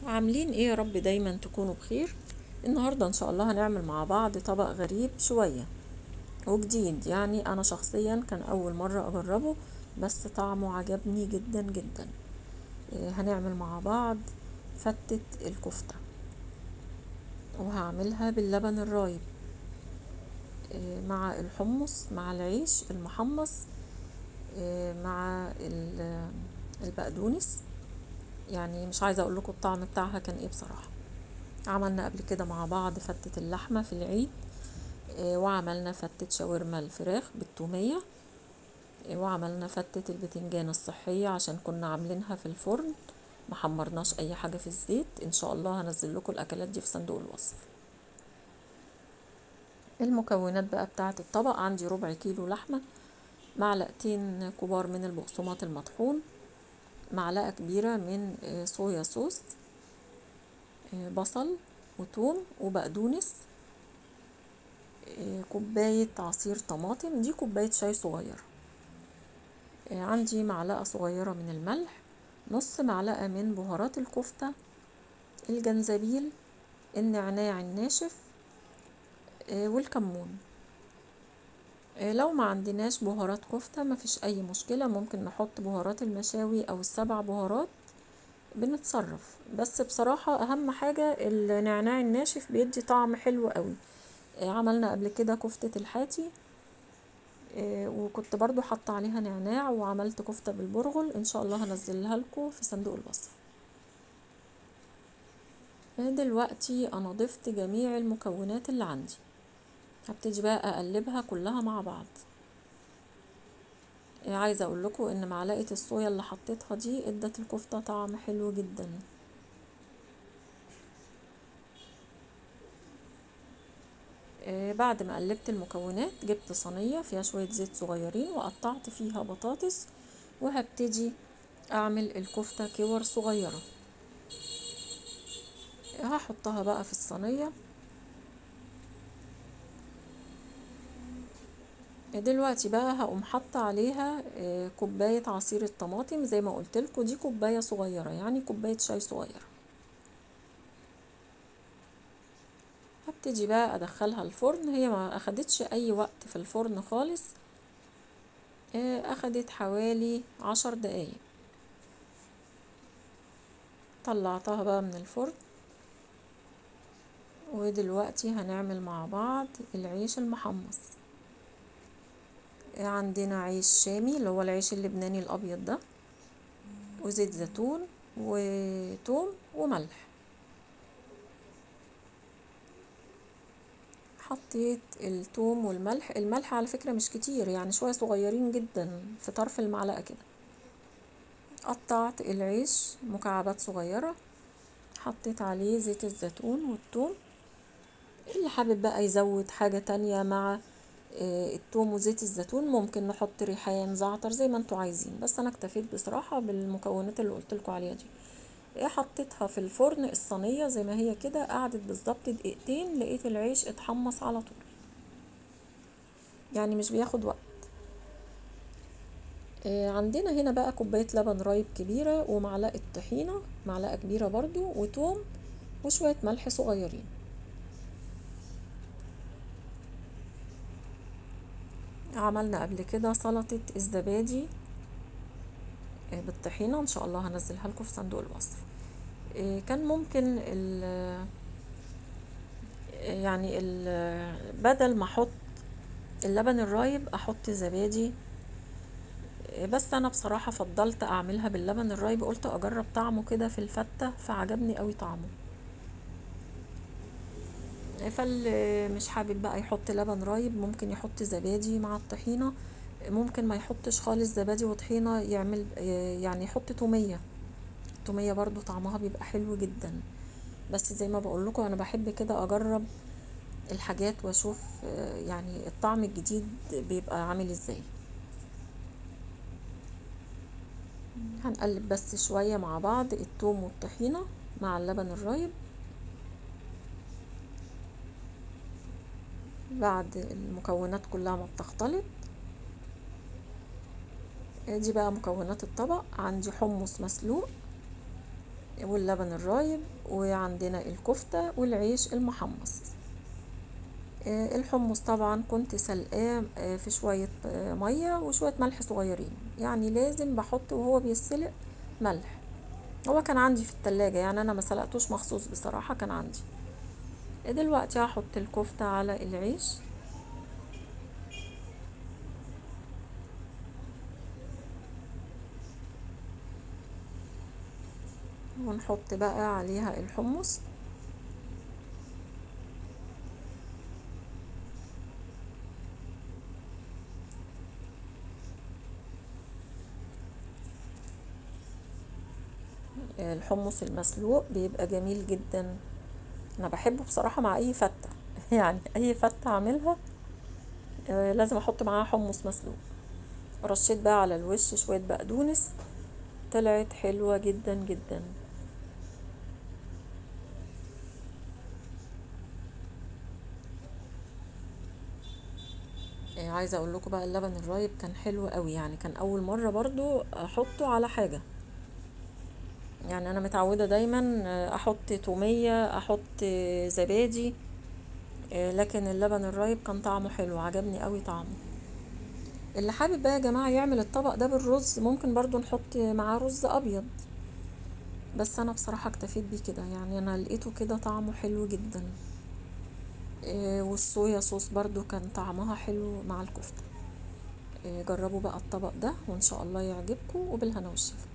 عاملين ايه يا رب دايما تكونوا بخير النهاردة ان شاء الله هنعمل مع بعض طبق غريب شوية وجديد يعني انا شخصيا كان اول مرة اجربه بس طعمه عجبني جدا جدا إيه، هنعمل مع بعض فتة الكفتة وهعملها باللبن الرايب إيه، مع الحمص مع العيش المحمص إيه، مع ال- البقدونس يعني مش عايزه اقول لكم الطعم بتاعها كان ايه بصراحه عملنا قبل كده مع بعض فتة اللحمة في العيد آه، وعملنا فتة شاورما الفراخ بالتومية آه، وعملنا فتة البتنجان الصحية عشان كنا عاملينها في الفرن محمرناش اي حاجة في الزيت ان شاء الله هنزل لكم الاكلات دي في صندوق الوصف المكونات بقى بتاعة الطبق عندي ربع كيلو لحمة معلقتين كبار من البقسماط المطحون معلقة كبيرة من آه، صويا صوص آه، بصل وثوم وبقدونس آه، كوباية عصير طماطم دي كوباية شاي صغيرة آه، عندي معلقة صغيرة من الملح نص معلقة من بهارات الكفتة الجنزبيل النعناع الناشف آه، والكمون آه، لو ما عندناش بهارات كفتة مفيش أي مشكلة ممكن نحط بهارات المشاوي أو السبع بهارات بنتصرف بس بصراحة أهم حاجة النعناع الناشف بيدي طعم حلو قوي آه، عملنا قبل كده كفتة الحاتي آه، وكنت برضو حاطة عليها نعناع وعملت كفتة بالبرغل إن شاء الله هنزلها لكم في صندوق الوصف آه، دلوقتي أنا ضفت جميع المكونات اللي عندي هبتدي بقى أقلبها كلها مع بعض آه، عايزة أقول لكم إن معلقة الصويا اللي حطيتها دي ادت الكفتة طعم حلو جدا آه، بعد ما قلبت المكونات جبت صينية فيها شوية زيت صغيرين وقطعت فيها بطاطس وهبتدي أعمل الكفتة كور صغيرة هحطها بقى في الصينية دلوقتي بقى هقوم حاطة عليها آه، كوباية عصير الطماطم زي ما قلت لكم دي كوباية صغيرة يعني كوباية شاي صغيرة هبتدي بقى ادخلها الفرن هي ما اخدتش اي وقت في الفرن خالص آه، اخدت حوالي عشر دقايق طلعتها بقى من الفرن ودلوقتي هنعمل مع بعض العيش المحمص آه، عندنا عيش شامي اللي هو العيش اللبناني الابيض ده وزيت زيتون وتوم وملح حطيت التوم والملح الملح على فكرة مش كتير يعني شوية صغيرين جدا في طرف المعلقة كده قطعت العيش مكعبات صغيرة حطيت عليه زيت الزيتون والثوم اللي حابب بقى يزود حاجة تانية مع آه، الثوم وزيت الزيتون ممكن نحط ريحان زعتر زي ما انتوا عايزين بس انا اكتفيت بصراحة بالمكونات اللي قلت لكم عليها دي إيه، حطيتها في الفرن الصينية زي ما هي كده قعدت بالظبط دقيقتين لقيت العيش اتحمص على طول يعني مش بياخد وقت آه، عندنا هنا بقى كوباية لبن رايب كبيرة ومعلقة طحينة معلقة كبيرة برضو وتوم وشوية ملح صغيرين عملنا قبل كده سلطة الزبادي آه، بالطحينة ان شاء الله هنزلها لكم في صندوق الوصف آه، كان ممكن ال يعني ال بدل ما احط اللبن الرايب احط زبادي آه، بس انا بصراحة فضلت اعملها باللبن الرايب قلت اجرب طعمه كده في الفتة فعجبني قوي طعمه فاللي مش حابب بقى يحط لبن رايب ممكن يحط زبادي مع الطحينة ممكن ما يحطش خالص زبادي وطحينة يعمل يعني يحط تومية التومية برضو طعمها بيبقى حلو جدا بس زي ما بقول لكم انا بحب كده اجرب الحاجات واشوف آه، يعني الطعم الجديد بيبقى عامل ازاي هنقلب بس شوية مع بعض التوم والطحينة مع اللبن الرايب بعد المكونات كلها ما بتختلط دي بقى مكونات الطبق عندي حمص مسلوق واللبن الرايب وعندنا الكفتة والعيش المحمص آه، الحمص طبعا كنت سلقاه آه، في شوية آه، مية وشوية ملح صغيرين يعني لازم بحط وهو بيتسلق ملح هو كان عندي في التلاجة يعني انا ما سلقتوش مخصوص بصراحة كان عندي دلوقتي هحط الكفتة على العيش ونحط بقى عليها الحمص الحمص المسلوق بيبقى جميل جدا انا بحبه بصراحة مع اي فتة يعني اي فتة اعملها آه، لازم احط معاها حمص مسلوق رشيت بقى على الوش شوية بقدونس طلعت حلوة جدا جدا آه، عايزة اقول لكم بقى اللبن الرايب كان حلو قوي يعني كان اول مرة برضو احطه على حاجة يعني انا متعودة دايما آه، احط تومية احط آه، زبادي آه، لكن اللبن الرايب كان طعمه حلو عجبني قوي طعمه اللي حابب بقى يا جماعة يعمل الطبق ده بالرز ممكن برضو نحط معاه رز ابيض بس انا بصراحة اكتفيت بيه كده يعني انا لقيته كده طعمه حلو جدا آه، والصويا صوص برضو كان طعمها حلو مع الكفتة آه، جربوا بقى الطبق ده وان شاء الله يعجبكم وبالهنا والشفا